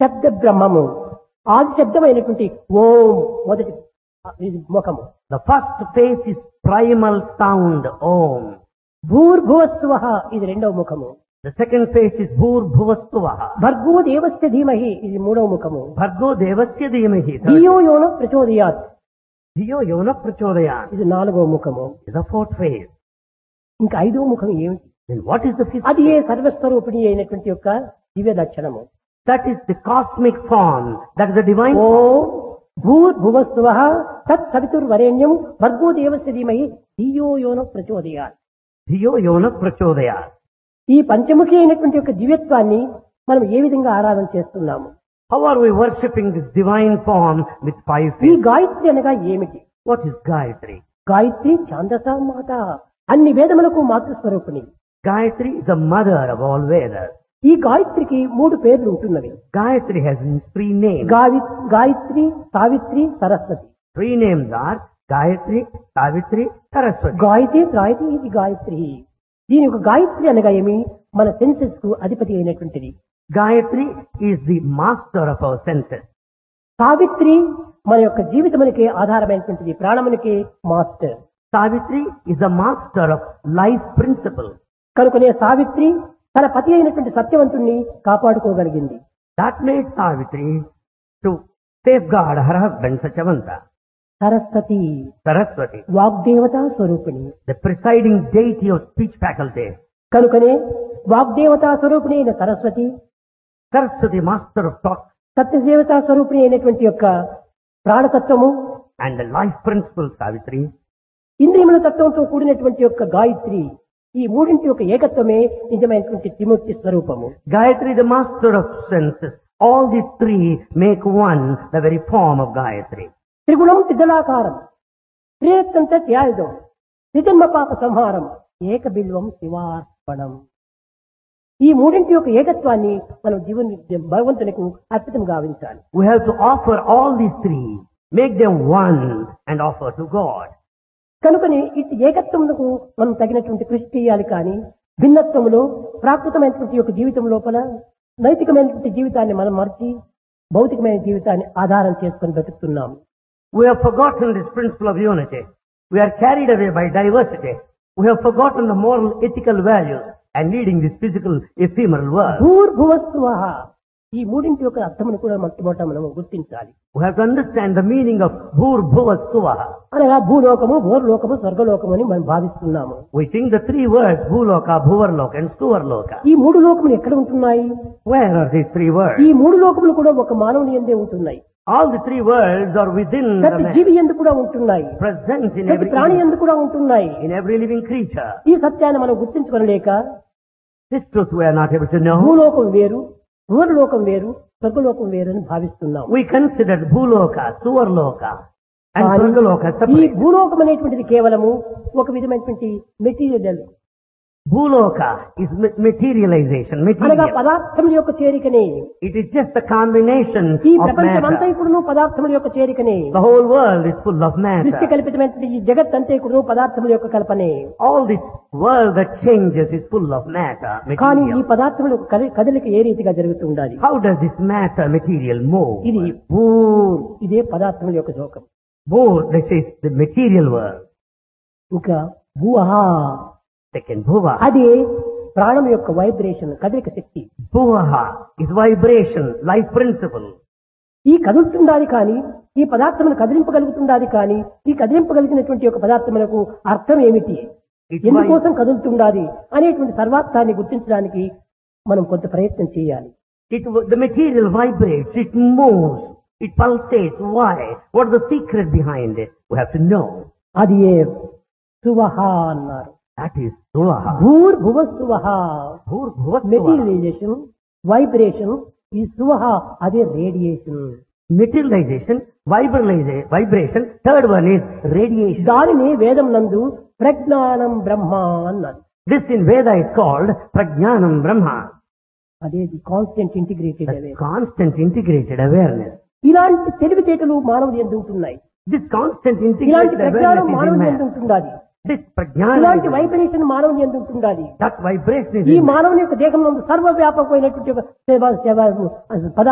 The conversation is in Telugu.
శబ్ద బ్రహ్మము ఆది శబ్దమైనటువంటి ఓం మొదటి ఇది ముఖము The first face is primal sound, Om. భూర్భువస్వ ఇది రెండవ ముఖము The second face is Bhur Bhuvastvaha. భర్గో దేవస్య ధీమహి ఇది మూడవ ముఖము Bhargo Devasya Dhimahi. Third, ధియో యోన ప్రచోదయాత్ Dhiyo Yona Prachodayat ఇది నాలుగవ ముఖము is the fourth face. ఇంకా ఐదవ ముఖం ఏమిటి Then what is the fifth అది ఏ సర్వస్వరూపిణి అయినటువంటి యొక్క దివ్య లక్షణము That is the cosmic form. That is the divine ఓ భూర్భువస్వ తత్ సవితుర్వరేణ్యం భర్గో దేవస్య ధీమహి ధియో యోన ప్రచోదయాత్ Dhiyo Yona Prachodayat. ఈ పంచముఖి అయినటువంటి యొక్క దివ్యత్వాన్ని మనం ఏ విధంగా ఆరాధన చేస్తున్నాము How are we worshipping this divine form with five ఈ faces? గాయత్రి అనగా ఏమిటి What is Gayatri? గాయత్రి ఛాందస మాత అన్ని వేదములకు మాతృస్వరూపిణి Gayatri is the mother of all Vedas. ఈ గాయత్రికి మూడు పేర్లు ఉంటున్నవి Gayatri has three names. గావి Gayatri Savitri Saraswati Three names are Gayatri, Savitri, Saraswati. Gayatri త్రాయతి ఇది గాయత్రి దీని యొక్క గాయత్రి అనగా ఏమి మన సెన్సెస్ కు అధిపతి అయినటువంటిది Gayatri is the master of our senses. Savitri మన యొక్క జీవితమునికి ఆధారమైనటువంటిది ప్రాణమునికి master Savitri is the master of life principle. కనుకనే సావిత్రి తన పతి అయినటువంటి సత్యవంతుణ్ణి కాపాడుకోగలిగింది That made Savitri to safeguard her husband Sachavanta. Saraswati Saraswati, వాగ్దేవతా స్వరూపిణి the presiding deity of speech faculty. కనుకనే వాగ్దేవతా స్వరూపిణి అయిన Saraswati Saraswati, master of talk సత్యదేవతా స్వరూపిణి అయినటువంటి యొక్క ప్రాణతత్వము and the life principle Savitri. ఇంద్రియముల తత్వంతో కూడినటువంటి యొక్క గాయత్రి ఈ మూడింటి యొక్క ఏకత్వమే నిజమైనటువంటి త్రిమూర్తి స్వరూపము Gayatri, the master of senses. All these three make one, the very form of Gayatri. త్రిగుణం త్రిదళాకారం త్రిరత్నంత త్యాయుధం త్రిజన్మ పాప సంహారం ఏక బిల్వం శివార్పణం ఈ మూడింటి యొక్క ఏకత్వాన్ని మనం జీవన భగవంతునికి అర్పితం గావించాలి We have to offer all these three, make them one and offer to God. కనుకని ఇటు ఏకత్వములకు మనం తగినటువంటి కృషి చేయాలి కానీ భిన్నత్వములో ప్రాకృతమైనటువంటి యొక్క జీవితం లోపల నైతికమైనటువంటి జీవితాన్ని మనం మర్చి భౌతికమైన జీవితాన్ని ఆధారం చేసుకొని బతుకుతున్నాం We have forgotten this principle of unity. We are carried away by diversity. We have forgotten the moral, ethical values and leading this physical, ephemeral world. భూర్భువస్వ ఈ మూడింటి యొక్క అర్థమును కూడా మొట్టమొదట మనం గుర్తించాలి We have to understand the meaning of Bhur Bhuva Suvaha. అనగా భూలోకము భూర్లోకము స్వర్గలోకము అని మనం భావిస్తున్నాము We think the three words, Bhuloka, Bhuvarloka and Suvarloka. ఈ మూడు లోకములు ఎక్కడ ఉంటున్నాయి Where are these three words? ఈ మూడు లోకములు కూడా ఒక మానవుని ఎందే ఉంటున్నాయి All the three words are within the ప్రతి man, జీవి ఎందు కూడా ఉంటున్నాయి present in ప్రతి every, ప్రాణి ఎందు కూడా ఉంటున్నాయి in every living creature. ఈ సత్యాన్ని మనం గుర్తించుకోలేక This truth we are not able to know. భూలోకం వేరు భూలోకం వేరు స్వర్గలోకం వేరు అని భావిస్తున్నాం We considered Bhuloka, Suvarloka and కానీ Swargaloka ఈ separate. భూలోకం అనేటువంటిది కేవలము ఒక విధమైనటువంటి material Bhuloka is ma- materialization, అనగా material. పదార్థముల యొక్క చేరికనే It is just a combination ఈ of ప్రపంచం అంతా matter. ఇప్పుడు పదార్థముల యొక్క చేరికనే The whole world is full of దృశ్య matter. కల్పితమైనటువంటి ఈ జగత్ అంతా ఇప్పుడు పదార్థముల యొక్క కల్పనే All this world that changes is full of matter, కానీ ఈ material. పదార్థముల యొక్క కది- కదలిక ఏ రీతిగా జరుగుతుండాలి How does this matter material move? ఇది భూర్ ఇదే పదార్థముల యొక్క లోకం Both, this is the material world. ఇంకా భూహా Second, Bhuva. అది ప్రాణం యొక్క వైబ్రేషన్ కదలిక శక్తి Bhuvaha is vibration, life principle. ఈ కదులుతుండాలి కానీ ఈ పదార్థమును కదిలింపగలుగుతుండాలి కానీ ఈ కదిలింపగలిగినటువంటి యొక్క పదార్థములకు అర్థం ఏమిటి It ఎందుకోసం కదులుతుండాలి అనేటువంటి సర్వార్థాన్ని గుర్తించడానికి మనం కొంత ప్రయత్నం చేయాలి It, the material vibrates, it moves, it pulsates. Why? What is the secret behind it? We have to know. అది ఏ సువహ అన్నారు That is Suvaha. భూర్ భువ సువహ Bhur Bhuva Suvaha. Materialization vibration ఈ సువహ అదే radiation Materialization, vibralization, vibration. Third one is radiation. దానిని వేదం నందు ప్రజ్ఞానం బ్రహ్మ అన్నారు This in Veda is called Prajnanam Brahma. అదే constant integrated The constant integrated awareness. ఇలాంటి తెలివితేటలు మానవులు ఎందు ఉంటున్నాయి This constant ఇలాంటి integrated ప్రజ్ఞానం awareness is in మానవుని ఎందు man. ఉంటుండాలి This prajnana, ఇలాంటి is- వైబ్రేషన్ మానవుని ఎందు ఉంటుండాలి that vibration is ఈ in man. మానవుని యొక్క దేహం నందు సర్వవ్యాపకమైనటువంటి ఒక సేవ సేవ పదార్థం